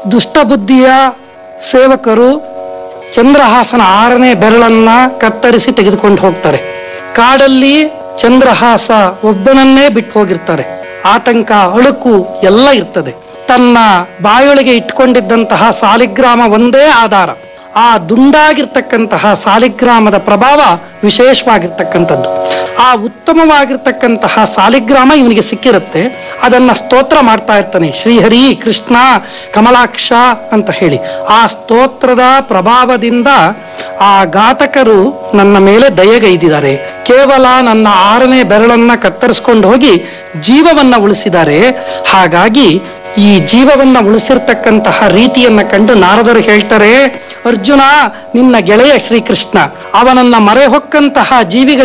ದುಷ್ಟಬುದ್ಧಿಯ ಸೇವಕರು ಚಂದ್ರಹಾಸನ ಆರನೇ ಬೆರಳನ್ನ ಕತ್ತರಿಸಿ ತೆಗೆದುಕೊಂಡು ಹೋಗ್ತಾರೆ ಕಾಡಲ್ಲಿ ಚಂದ್ರಹಾಸ ಒಬ್ಬನನ್ನೇ ಬಿಟ್ಟು ಹೋಗಿರ್ತಾರೆ ಆತಂಕ ಅಳುಕು ಎಲ್ಲ ಇರ್ತದೆ ತನ್ನ ಬಾಯೊಳಗೆ ಇಟ್ಕೊಂಡಿದ್ದಂತಹ ಸಾಲಿಗ್ರಾಮ ಒಂದೇ ಆಧಾರ ಆ ದುಂಡಾಗಿರ್ತಕ್ಕಂತಹ ಸಾಲಿಗ್ರಾಮದ ಪ್ರಭಾವ ವಿಶೇಷವಾಗಿರ್ತಕ್ಕಂಥದ್ದು ಆ ಉತ್ತಮವಾಗಿರ್ತಕ್ಕಂತಹ ಸಾಲಿಗ್ರಾಮ ಇವನಿಗೆ ಸಿಕ್ಕಿರುತ್ತೆ ಅದನ್ನ ಸ್ತೋತ್ರ ಮಾಡ್ತಾ ಇರ್ತಾನೆ ಶ್ರೀಹರಿ ಕೃಷ್ಣ ಕಮಲಾಕ್ಷ ಅಂತ ಹೇಳಿ ಆ ಸ್ತೋತ್ರದ ಪ್ರಭಾವದಿಂದ ಆ ಘಾತಕರು ನನ್ನ ಮೇಲೆ ದಯಗೈದಿದ್ದಾರೆ ಕೇವಲ ನನ್ನ ಆರನೇ ಬೆರಳನ್ನ ಕತ್ತರಿಸ್ಕೊಂಡು ಹೋಗಿ ಜೀವವನ್ನ ಉಳಿಸಿದ್ದಾರೆ ಹಾಗಾಗಿ ಈ ಜೀವವನ್ನ ಉಳಿಸಿರ್ತಕ್ಕಂತಹ ರೀತಿಯನ್ನ ಕಂಡು ನಾರದರು ಹೇಳ್ತಾರೆ ಅರ್ಜುನ ನಿನ್ನ ಗೆಳೆಯ ಶ್ರೀಕೃಷ್ಣ ಅವನನ್ನ ಮರೆ ಹೊಕ್ಕಂತಹ ಜೀವಿಗಳ